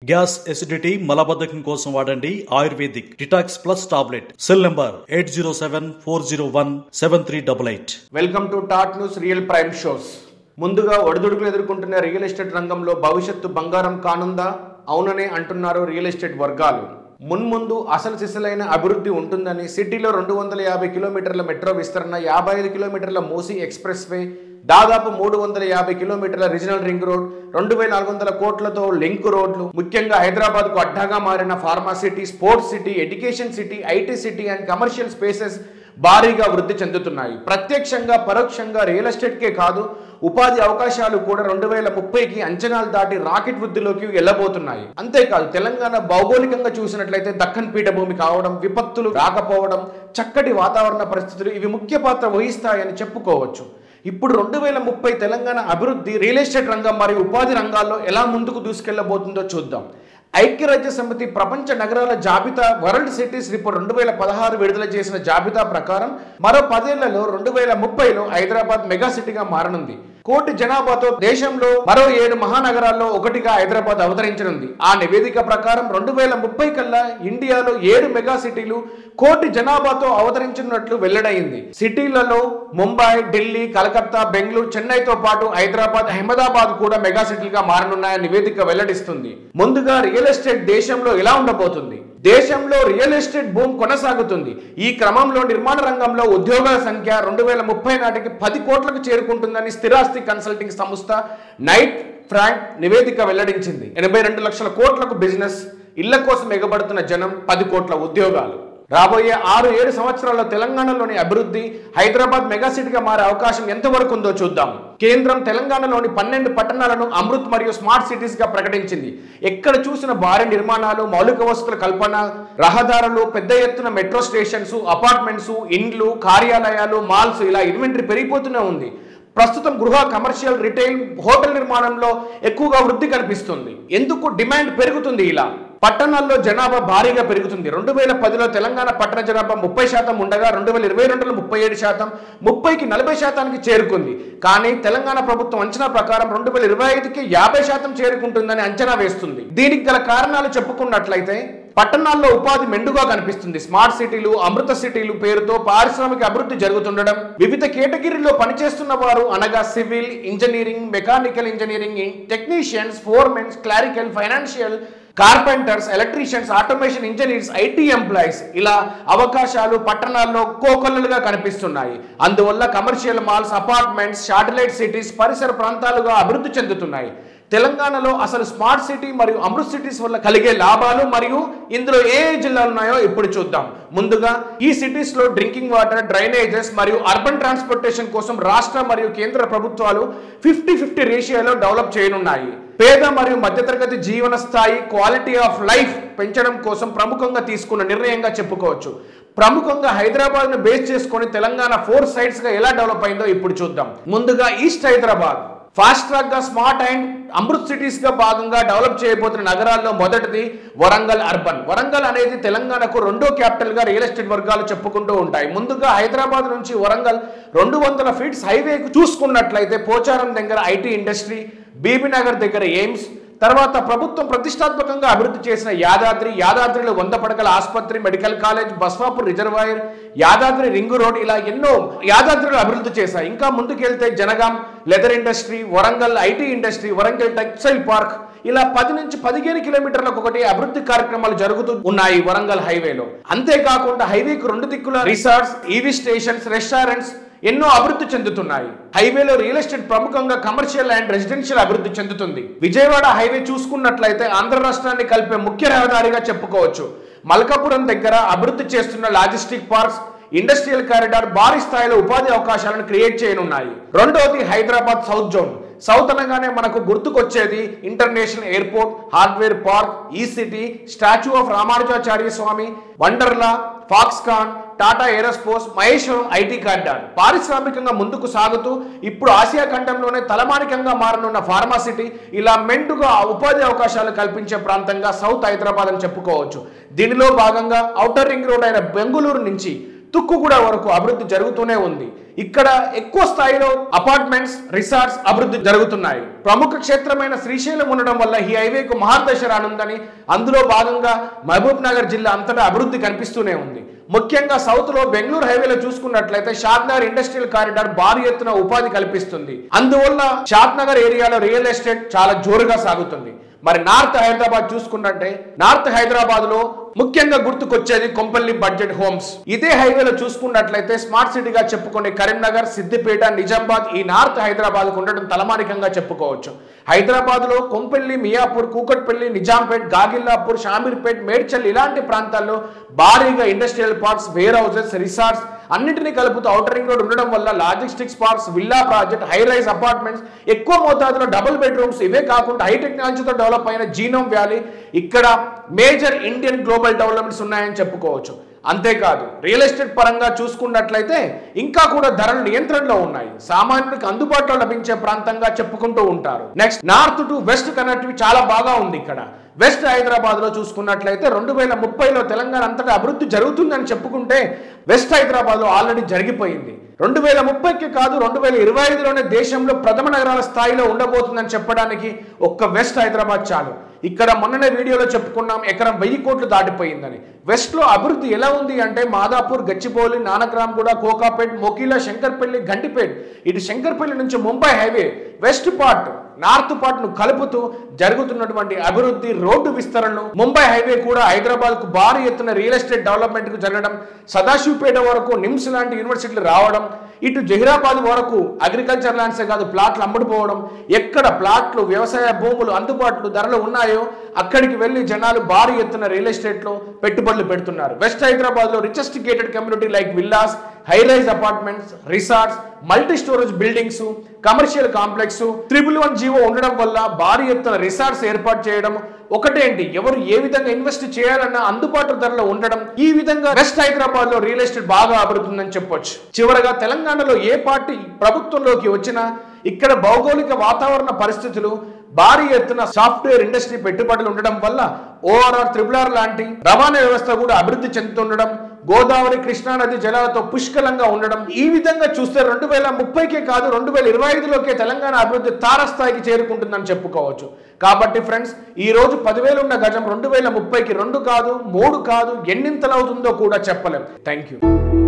gas acidity మలబద్ధకం కోసం వాడండి ayurvedic detox plus tablet cell number eight zero seven four zero one seven three double eight welcome to tot news real prime shows ముందుగా ఒడిదుడుకులు ఎదుర్కొంటున్న real estate రంగంలో భవిష్యత్తు బంగారం కానుందా అవుననే అంటున్నారు రియల్ ఎస్టేట్ వర్గాలు మున్ముందు అసలు సిసలైన అభివృద్ధి ఉంటుందని సిటీలో రెండు వందల యాభై కిలోమీటర్ల మెట్రో విస్తరణ యాభై ఐదు కిలోమీటర్ల మూసీ ఎక్స్ప్రెస్ వే దాదాపు మూడు వందల యాభై కిలోమీటర్ల రీజనల్ రింగ్ రోడ్ రెండు వేల నాలుగు వందల కోట్లతో లింక్ రోడ్లు ముఖ్యంగా హైదరాబాద్ కు అడ్డాగా మారిన pharma city sports city education city IT city and commercial spaces భారీగా వృద్ధి చెందుతున్నాయి ప్రత్యక్షంగా పరోక్షంగా రియల్ ఎస్టేట్కే కాదు ఉపాధి అవకాశాలు కూడా రెండు వేల ముప్పైకి అంచనాలు దాటి రాకెట్ వృద్ధిలోకి వెళ్ళబోతున్నాయి అంతేకాదు తెలంగాణ భౌగోళికంగా చూసినట్లయితే దక్కన్ పీఠభూమి కావడం విపత్తులు రాకపోవడం చక్కటి వాతావరణ పరిస్థితులు ఇవి ముఖ్య పాత్ర వహిస్తాయని చెప్పుకోవచ్చు ఇప్పుడు రెండు వేల ముప్పై తెలంగాణ అభివృద్ధి రియల్ ఎస్టేట్ రంగం మరియు ఉపాధి రంగాల్లో ఎలా ముందుకు దూసుకెళ్లబోతుందో చూద్దాం ఐక్యరాజ్య సమితి ప్రపంచ నగరాల జాబితా వరల్డ్ సిటీస్ రిపోర్ట్ రెండు వేల పదహారు విడుదల చేసిన జాబితా ప్రకారం మరో పదేళ్లలో రెండు వేల ముప్పైలో హైదరాబాద్ మెగా సిటీగా మారనుంది కోటి జనాభాతో దేశంలో మరో ఏడు మహానగరాల్లో ఒకటిగా హైదరాబాద్ అవతరించనుంది ఆ నివేదిక ప్రకారం రెండు వేల ముప్పై కల్లా ఇండియాలో ఏడు మెగా సిటీలు కోటి జనాభాతో అవతరించనున్నట్లు వెల్లడైంది సిటీలలో ముంబై ఢిల్లీ కలకత్తా బెంగళూరు చెన్నైతో పాటు హైదరాబాద్ అహ్మదాబాద్ కూడా మెగా సిటీలుగా మారనున్నాయని నివేదిక వెల్లడిస్తుంది ముందుగా రియల్ ఎస్టేట్ దేశంలో ఎలా ఉండబోతుంది దేశంలో రియల్ ఎస్టేట్ భూమి కొనసాగుతుంది ఈ క్రమంలో నిర్మాణ రంగంలో ఉద్యోగాల సంఖ్య రెండు వేల ముప్పై నాటికి పది కోట్లకు చేరుకుంటుందని స్థిరాస్తి కన్సల్టింగ్ సంస్థ నైట్ ఫ్రాంక్ నివేదిక వెల్లడించింది ఎనభై రెండు లక్షల కోట్లకు బిజినెస్ ఇళ్ల కోసం ఎగబడుతున్న జనం పది కోట్ల ఉద్యోగాలు రాబోయే ఆరు ఏడు సంవత్సరాల్లో తెలంగాణలోని అభివృద్ధి హైదరాబాద్ మెగా సిటీగా మారే అవకాశం ఎంతవరకు ఉందో చూద్దాం కేంద్రం తెలంగాణలోని పన్నెండు పట్టణాలను అమృత్ మరియు స్మార్ట్ సిటీస్ గా ప్రకటించింది ఎక్కడ చూసిన భారీ నిర్మాణాలు మౌలిక వసతుల కల్పన రహదారులు పెద్ద ఎత్తున మెట్రో స్టేషన్స్ అపార్ట్మెంట్స్ ఇండ్లు కార్యాలయాలు మాల్స్ ఇలా ఇన్వెంటరీ పెరిగిపోతూనే ఉంది ప్రస్తుతం గృహ కమర్షియల్ రిటైల్ హోటల్ నిర్మాణంలో ఎక్కువగా వృద్ధి కనిపిస్తుంది ఎందుకు డిమాండ్ పెరుగుతుంది ఇలా పట్టణాల్లో జనాభా భారీగా పెరుగుతుంది రెండు వేల పదిలో తెలంగాణ పట్టణ జనాభా ముప్పై శాతం ఉండగా రెండు వేల ఇరవై రెండులో ముప్పై ఏడు శాతం ముప్పైకి నలభై శాతానికి చేరుకుంది కానీ తెలంగాణ ప్రభుత్వం అంచనా ప్రకారం రెండు వేల ఇరవై ఐదుకి యాభై శాతం చేరుకుంటుందని అంచనా వేస్తుంది దీనికి గల కారణాలు చెప్పుకున్నట్లయితే పట్టణాల్లో ఉపాధి మెండుగా కనిపిస్తుంది స్మార్ట్ సిటీలు అమృత సిటీలు పేరుతో పారిశ్రామిక అభివృద్ధి జరుగుతుండడం వివిధ కేటగిరీలో పనిచేస్తున్న వారు అనగా civil engineering mechanical engineering technicians foremens clerical financial carpenters electricians automation engineers IT employees ఇలా అవకాశాలు పట్టణాల్లో కోకొల్లలుగా కనిపిస్తున్నాయి అందువల్ల commercial malls apartments satellite cities పరిసర ప్రాంతాలుగా అభివృద్ధి చెందుతున్నాయి తెలంగాణలో అసలు స్మార్ట్ సిటీ మరియు అమృత్ సిటీస్ వల్ల కలిగే లాభాలు మరియు ఇందులో ఏ ఏ జిల్లాలు ఉన్నాయో ఇప్పుడు చూద్దాం ముందుగా ఈ సిటీస్ లో డ్రింకింగ్ వాటర్ డ్రైనేజెస్ మరియు అర్బన్ ట్రాన్స్పోర్టేషన్ కోసం రాష్ట్ర మరియు కేంద్ర ప్రభుత్వాలు ఫిఫ్టీ ఫిఫ్టీ రేషియోలో డెవలప్ చేయనున్నాయి పేద మరియు మధ్యతరగతి జీవన స్థాయి క్వాలిటీ ఆఫ్ లైఫ్ పెంచడం కోసం ప్రముఖంగా తీసుకున్న నిర్ణయంగా చెప్పుకోవచ్చు ప్రముఖంగా హైదరాబాద్ ను బేస్ చేసుకొని తెలంగాణ ఫోర్ సైడ్స్ గా ఎలా డెవలప్ అయిందో ఇప్పుడు చూద్దాం ముందుగా ఈస్ట్ హైదరాబాద్ ఫాస్ట్ ట్రాక్ గా స్మార్ట్ అండ్ అమృత్ సిటీస్ గా భాగంగా డెవలప్ చేయబోతున్న నగరాల్లో మొదటిది వరంగల్ అర్బన్ వరంగల్ అనేది తెలంగాణకు రెండో క్యాపిటల్ గా రియల్ ఎస్టేట్ వర్గాలు చెప్పుకుంటూ ఉంటాయి ముందుగా హైదరాబాద్ నుంచి వరంగల్ రెండు వందల ఫీట్స్ హైవేకు చూసుకున్నట్లయితే పోచారం దగ్గర ఐటీ ఇండస్ట్రీ బీబీనగర్ దగ్గర ఎయిమ్స్ తర్వాత ప్రభుత్వం ప్రతిష్టాత్మకంగా అభివృద్ధి చేసిన యాదాద్రి యాదాద్రిలో వంద పడకల ఆసుపత్రి medical college Baswapur reservoir Yadadri ring road ఇలా ఎన్నో యాదాద్రిలో అభివృద్ధి చేశాయి ఇంకా ముందుకెళ్తే Jangaon leather industry Warangal IT industry Warangal textile park ఇలా పది నుంచి పదిహేను కిలోమీటర్లకు ఒకటి అభివృద్ధి కార్యక్రమాలు జరుగుతూ ఉన్నాయి వరంగల్ హైవేలో అంతేకాకుండా హైవేకు రెండు దిక్కుల రిసార్ట్స్ ఈవీ స్టేషన్స్ రెస్టారెంట్స్ ఎన్నో అభివృద్ధి చెందుతున్నాయి హైవేలో రియల్ ఎస్టేట్ ప్రముఖంగా కమర్షియల్ అండ్ రెసిడెన్షియల్ అభివృద్ధి చెందుతుంది విజయవాడ హైవే చూసుకున్నట్లయితే ఆంధ్ర రాష్ట్రాన్ని కలిపే ముఖ్య రహదారిగా చెప్పుకోవచ్చు మల్కాపురం దగ్గర అభివృద్ధి చేస్తున్న లాజిస్టిక్ పార్క్స్ ఇండస్ట్రియల్ కారిడార్ భారీ స్థాయిలో ఉపాధి అవకాశాలను క్రియేట్ చేయనున్నాయి రెండవది హైదరాబాద్ సౌత్ జోన్ సౌత్ అనగానే మనకు గుర్తుకొచ్చేది ఇంటర్నేషనల్ ఎయిర్పోర్ట్ హార్డ్వేర్ పార్క్ ఈ city statue of Ramanujacharya Swami Wonderla Foxconn Tata aerospace Maheshwaram IT corridor పారిశ్రామికంగా ముందుకు సాగుతూ ఇప్పుడు ఆసియా ఖండంలోనే తలమానికంగా మారనున్న ఫార్మా సిటీ ఇలా మెండుగా ఉపాధి అవకాశాలు కల్పించే ప్రాంతంగా సౌత్ హైదరాబాద్ అని చెప్పుకోవచ్చు దీనిలో భాగంగా ఔటర్ రింగ్ రోడ్ అయిన బెంగుళూరు నుంచి తుక్కుగూడ వరకు అభివృద్ధి జరుగుతూనే ఉంది ఇక్కడ ఎక్కువ స్థాయిలో అపార్ట్మెంట్స్ రిసార్ట్స్ అభివృద్ధి జరుగుతున్నాయి ప్రముఖ క్షేత్రమైన శ్రీశైలం ఉండడం వల్ల ఈ హైవేకు మహాదశ రానుందని అందులో భాగంగా మహబూబ్ నగర్ జిల్లా అంతటా అభివృద్ధి కనిపిస్తూనే ఉంది ముఖ్యంగా సౌత్ లో బెంగళూరు హైవేలో చూసుకున్నట్లయితే షాద్నగర్ ఇండస్ట్రియల్ కారిడార్ భారీ ఎత్తున ఉపాధి కల్పిస్తుంది అందువల్ల షాద్నగర్ ఏరియాలో రియల్ ఎస్టేట్ చాలా జోరుగా సాగుతుంది మరి నార్త్ హైదరాబాద్ చూసుకున్నట్టే నార్త్ హైదరాబాద్ లో ముఖ్యంగా గుర్తుకొచ్చేది కొంపల్లి బడ్జెట్ హోమ్స్ ఇదే హైవేలో చూసుకున్నట్లయితే స్మార్ట్ సిటీగా చెప్పుకునే కరీంనగర్ సిద్దిపేట నిజామాబాద్ ఈ నార్త్ హైదరాబాద్ ఉండడం తలమానికంగా చెప్పుకోవచ్చు హైదరాబాద్ లో కొంపల్లి మియాపూర్ కూకట్పల్లి నిజాంపేట్ గాగిల్లాపూర్ షామీర్పేట్ మేడ్చల్ ఇలాంటి ప్రాంతాల్లో భారీగా industrial parks warehouses resorts అన్నింటినీ కలుపుతూ ఔటర్ రింగ్ రోడ్ ఉండడం వల్ల logistics parks villa project high rise apartments ఎక్కువ మోతాదులో డబుల్ బెడ్రూమ్స్ ఇవే కాకుండా హై టెక్నాలజీతో డెవలప్ అయిన జీనోమ్ వ్యాలీ ఇక్కడ మేజర్ ఇండియన్ గ్లోబల్ డెవలప్మెంట్స్ ఉన్నాయని చెప్పుకోవచ్చు అంతేకాదు రియల్ ఎస్టేట్ పరంగా చూసుకున్నట్లయితే ఇంకా కూడా ధరలు నియంత్రణలో ఉన్నాయి సామాన్యుడికి అందుబాటులో లభించే ప్రాంతంగా చెప్పుకుంటూ ఉంటారు next north to west connective చాలా బాగా ఉంది ఇక్కడ వెస్ట్ హైదరాబాద్ లో చూసుకున్నట్లయితే రెండు వేల ముప్పైలో తెలంగాణ అంతటా అభివృద్ధి జరుగుతుందని చెప్పుకుంటే వెస్ట్ హైదరాబాద్ లో ఆల్రెడీ జరిగిపోయింది రెండు వేల ముప్పైకి కాదు రెండు వేల ఇరవై ఐదులోనే దేశంలో ప్రథమ నగరాల స్థాయిలో ఉండబోతుందని చెప్పడానికి ఒక్క వెస్ట్ హైదరాబాద్ చాలు ఇక్కడ మొన్ననే వీడియోలో చెప్పుకున్నాం ఎకరం వెయ్యి కోట్లు దాటిపోయిందని వెస్ట్ లో అభివృద్ధి ఎలా ఉంది అంటే మాదాపూర్ గచ్చిబౌలి నానక్రామ్గూడ కోకాపేట్ మొకిలా శంకర్పల్లి గంటిపేట్ ఇటు శంకర్పల్లి నుంచి Mumbai highway west part north part ను కలుపుతూ జరుగుతున్నటువంటి అభివృద్ధి రోడ్డు విస్తరణలు ముంబై హైవే కూడా హైదరాబాద్ కు భారీ ఎత్తున రియల్ ఎస్టేట్ డెవలప్మెంట్ కు జరగడం సదాశివపేట వరకు నిమ్స్ లాంటి యూనివర్సిటీలు రావడం ఇటు జహీరాబాద్ వరకు అగ్రికల్చర్ ల్యాండ్సే కాదు ప్లాట్లు అమ్ముడుపోవడం ఎక్కడ ప్లాట్లు వ్యవసాయ భూములు అందుబాటులో ధరలు ఉన్నాయో అక్కడికి వెళ్ళి జనాలు భారీ ఎత్తున రియల్ ఎస్టేట్ లో పెట్టుబడులు పెడుతున్నారు వెస్ట్ హైదరాబాద్ లో richest gated community like villas high rise apartments resorts multi storage buildings commercial complex triple one GO ఉండడం వల్ల భారీ ఎత్తున రిసార్ట్స్ ఏర్పాటు చేయడం ఒకటేంటి ఎవరు ఏ విధంగా ఇన్వెస్ట్ చేయాలన్న అందుబాటు ధరలో ఉండడం ఈ విధంగా వెస్ట్ హైదరాబాద్ లో రియల్ ఎస్టేట్ బాగా అభివృద్ధిందని చెప్పొచ్చు చివరగా తెలంగాణలో ఏ పార్టీ ప్రభుత్వంలోకి వచ్చినా ఇక్కడ భౌగోళిక వాతావరణ పరిస్థితులు భారీ ఎత్తున సాఫ్ట్వేర్ ఇండస్ట్రీ పెట్టుబడులు ఉండడం వల్ల ఓఆర్ఆర్ త్రిబులార్ లాంటి రవాణా వ్యవస్థ కూడా అభివృద్ధి చెందుతుండడం గోదావరి కృష్ణా నది జలాలతో పుష్కలంగా ఉండడం ఈ విధంగా చూస్తే రెండు వేల ముప్పైకే కాదు రెండు వేల ఇరవై ఐదులోకే తెలంగాణ అభివృద్ధి తారస్థాయికి చేరుకుంటుందని చెప్పుకోవచ్చు కాబట్టి ఫ్రెండ్స్ ఈ రోజు పదివేలు ఉన్న గజం రెండు వేల ముప్పైకి రెండు కాదు మూడు కాదు ఎన్నింతలవుతుందో కూడా చెప్పలేం థ్యాంక్ యూ